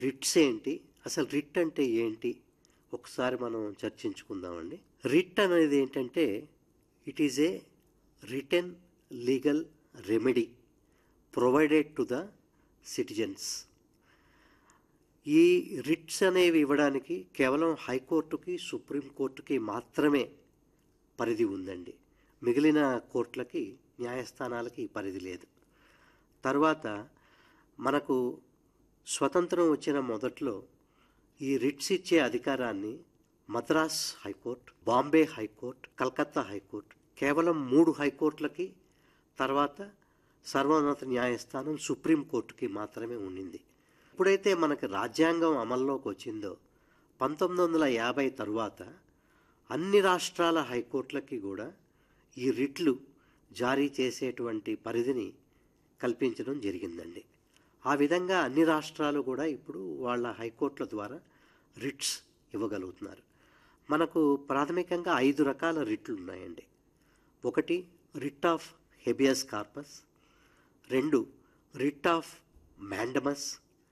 writs ఏంటి అసలు writ అంటే ఏంటి ఒకసారి మనం చర్చించుకుందామండి రిట్ అనేది ఏంటంటే it is a written legal remedy provided to the citizens ఈ రిట్స్ అనేవి ఇవ్వడానికి కేవలం హైకోర్టుకి సుప్రీంకోర్టుకి మాత్రమే పరిధి ఉందండి మిగిలిన కోర్టులకి న్యాయస్థానాలకి ఈ పరిధి లేదు తర్వాత మనకు స్వతంత్రం వచ్చిన మొదట్లో ఈ రిట్స్ ఇచ్చే అధికారాన్ని Madras high court Bombay high court Calcutta high court కేవలం మూడు హైకోర్టులకి తర్వాత సర్వోన్నత న్యాయస్థానం సుప్రీంకోర్టుకి మాత్రమే ఉండింది ఎప్పుడైతే మనకి రాజ్యాంగం అమల్లోకి వచ్చిందో పంతొమ్మిది వందల యాభై తరువాత అన్ని రాష్ట్రాల హైకోర్టులకి కూడా ఈ రిట్లు జారీ చేసేటువంటి పరిధిని కల్పించడం జరిగిందండి ఆ విధంగా అన్ని రాష్ట్రాలు కూడా ఇప్పుడు వాళ్ళ హైకోర్టుల ద్వారా రిట్స్ ఇవ్వగలుగుతున్నారు మనకు ప్రాథమికంగా ఐదు రకాల రిట్లు ఉన్నాయండి ఒకటి రిట్ ఆఫ్ హెబియస్ కార్పస్ రెండు రిట్ ఆఫ్ మ్యాండమస్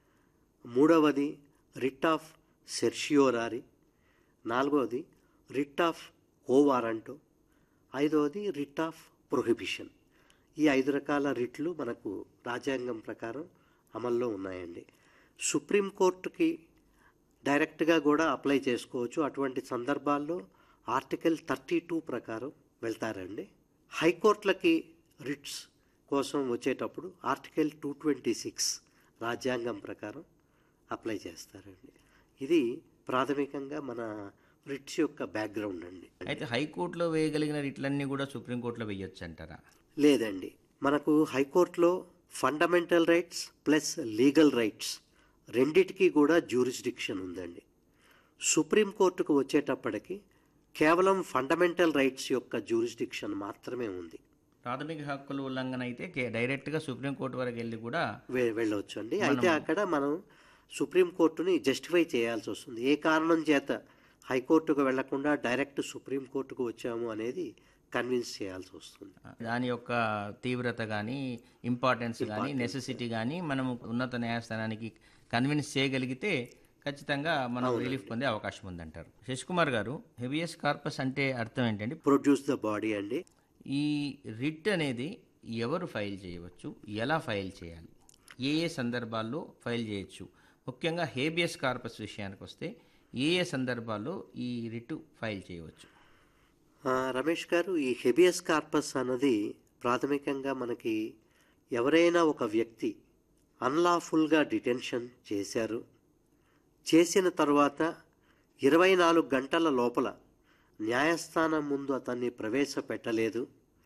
మూడవది రిట్ ఆఫ్ సెర్షియోరారి నాలుగవది రిట్ ఆఫ్ కోవారంటో ఐదవది రిట్ ఆఫ్ ప్రొహిబిషన్ ఈ ఐదు రకాల రిట్లు మనకు రాజ్యాంగం ప్రకారం అమల్లో ఉన్నాయండి సుప్రీంకోర్టుకి డైరెక్ట్గా కూడా అప్లై చేసుకోవచ్చు అటువంటి సందర్భాల్లో ఆర్టికల్ థర్టీ టూ ప్రకారం వెళ్తారండి హైకోర్టులకి రిట్స్ కోసం వచ్చేటప్పుడు ఆర్టికల్ టూ ట్వంటీ సిక్స్ రాజ్యాంగం ప్రకారం అప్లై చేస్తారండి ఇది ప్రాథమికంగా మన రిట్స్ యొక్క బ్యాక్గ్రౌండ్ అండి అయితే హైకోర్టులో వేయగలిగిన రిట్లన్నీ కూడా సుప్రీంకోర్టులో వేయొచ్చు అంటారా లేదండి మనకు హైకోర్టులో fundamental rights plus legal rights రెండిటికి కూడా జ్యూరిస్డిక్షన్ ఉందండి సుప్రీంకోర్టుకు వచ్చేటప్పటికి కేవలం ఫండమెంటల్ రైట్స్ యొక్క జ్యూరిస్డిక్షన్ మాత్రమే ఉంది ప్రాథమిక హక్కుల ఉల్లంఘన అయితే కే- డైరెక్ట్గా సుప్రీంకోర్టు వరకు వెళ్ళి కూడా వె- వెళ్ళవచ్చు అండి అయితే అక్కడ మనం సుప్రీంకోర్టుని జస్టిఫై చేయాల్సి వస్తుంది ఏ కారణం చేత హైకోర్టుకు వెళ్లకుండా డైరెక్ట్ సుప్రీంకోర్టుకు వచ్చాము అనేది కన్విన్స్ చేయాల్సి వస్తుంది దాని యొక్క తీవ్రత కానీ ఇంపార్టెన్స్ కానీ నెసెసిటీ కానీ మనం ఉన్నత న్యాయస్థానానికి కన్విన్స్ చేయగలిగితే ఖచ్చితంగా మనం రిలీఫ్ పొందే అవకాశం ఉందంటారు శశికుమార్ గారు హెవియస్ కార్పస్ అంటే అర్థం ఏంటండి ప్రొడ్యూస్ ద బాడీ అండి ఈ రిట్ అనేది ఎవరు ఫైల్ చేయవచ్చు ఎలా ఫైల్ చేయాలి ఏ ఏ సందర్భాల్లో ఫైల్ చేయొచ్చు ముఖ్యంగా హేబియస్ కార్పస్ విషయానికి వస్తే ఏ ఏ సందర్భాల్లో ఈ రిట్ ఫైల్ చేయవచ్చు ఆ, రమేష్ గారు ఈ హెబియస్ కార్పస్ అన్నది ప్రాథమికంగా మనకి ఎవరైనా ఒక వ్యక్తి అన్లాఫుల్గా డిటెన్షన్ చేశారు చేసిన తర్వాత ఇరవై నాలుగు గంటల లోపల న్యాయస్థానం ముందు అతన్ని ప్రవేశపెట్టలేదు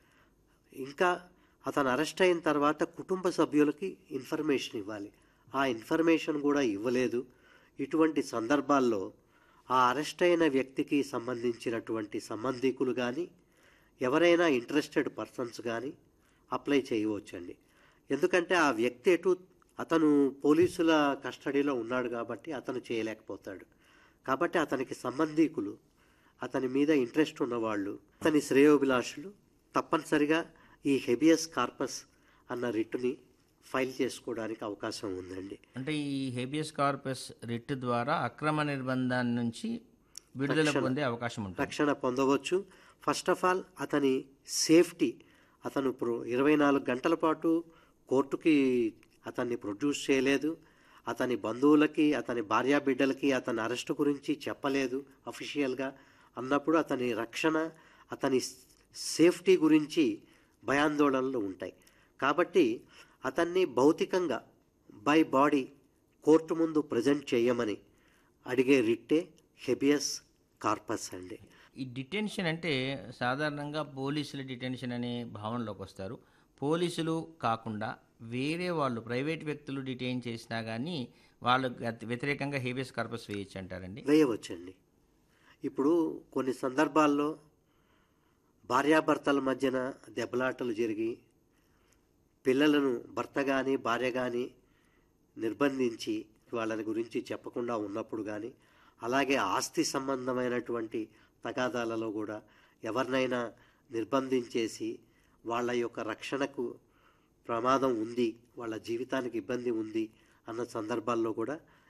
ఇంకా అతను అరెస్ట్ అయిన తర్వాత కుటుంబ సభ్యులకి ఇన్ఫర్మేషన్ ఇవ్వాలి ఆ ఇన్ఫర్మేషన్ కూడా ఇవ్వలేదు ఇటువంటి సందర్భాల్లో ఆ అరెస్ట్ అయిన వ్యక్తికి సంబంధించినటువంటి సంబంధికులు కానీ ఎవరైనా ఇంట్రెస్టెడ్ పర్సన్స్ కానీ అప్లై చేయవచ్చండి ఎందుకంటే ఆ వ్యక్తి ఎటు అతను పోలీసుల కస్టడీలో ఉన్నాడు కాబట్టి అతను చేయలేకపోతాడు కాబట్టి అతనికి సంబంధీకులు అతని మీద ఇంట్రెస్ట్ ఉన్నవాళ్ళు అతని శ్రేయోభిలాషులు తప్పనిసరిగా ఈ హెబియస్ కార్పస్ అన్న రిట్ని ఫైల్ చేసుకోవడానికి అవకాశం ఉందండి అంటే ఈ హేబియస్ కార్పస్ రిట్ ద్వారా అక్రమ నిర్బంధాన్ని నుంచి విడుదల పొందే అవకాశం ఉంటుంది రక్షణ పొందవచ్చు ఫస్ట్ ఆఫ్ ఆల్ అతని సేఫ్టీ అతను ప్రొ ఇరవై నాలుగు గంటల పాటు కోర్టుకి అతన్ని ప్రొడ్యూస్ చేయలేదు అతని బంధువులకి అతని భార్యా బిడ్డలకి అతని అరెస్టు గురించి చెప్పలేదు అఫీషియల్గా అన్నప్పుడు అతని రక్షణ అతని సేఫ్టీ గురించి భయాందోళనలు ఉంటాయి కాబట్టి అతన్ని భౌతికంగా బై బాడీ కోర్టు ముందు ప్రజెంట్ చేయమని అడిగే రిట్టే హెబియస్ కార్పస్ అండి ఈ డిటెన్షన్ అంటే సాధారణంగా పోలీసుల డిటెన్షన్ అనే భావనలోకి వస్తారు పోలీసులు కాకుండా వేరే వాళ్ళు ప్రైవేట్ వ్యక్తులు డిటైన్ చేసినా కానీ వాళ్ళకు గత- వ్యతిరేకంగా హేబియస్ కార్పస్ వేయచ్చు అంటారండి వేయవచ్చండి ఇప్పుడు కొన్ని సందర్భాల్లో భార్యాభర్తల మధ్యన దెబ్బలాటలు జరిగి పిల్లలను భర్త కానీ భార్య కానీ నిర్బంధించి వాళ్ళని గురించి చెప్పకుండా ఉన్నప్పుడు కానీ అలాగే ఆస్తి సంబంధమైనటువంటి తగాదాలలో కూడా ఎవరినైనా నిర్బంధించేసి వాళ్ళ యొక్క రక్షణకు ప్రమాదం ఉంది వాళ్ళ జీవితానికి ఇబ్బంది ఉంది అన్న సందర్భాల్లో కూడా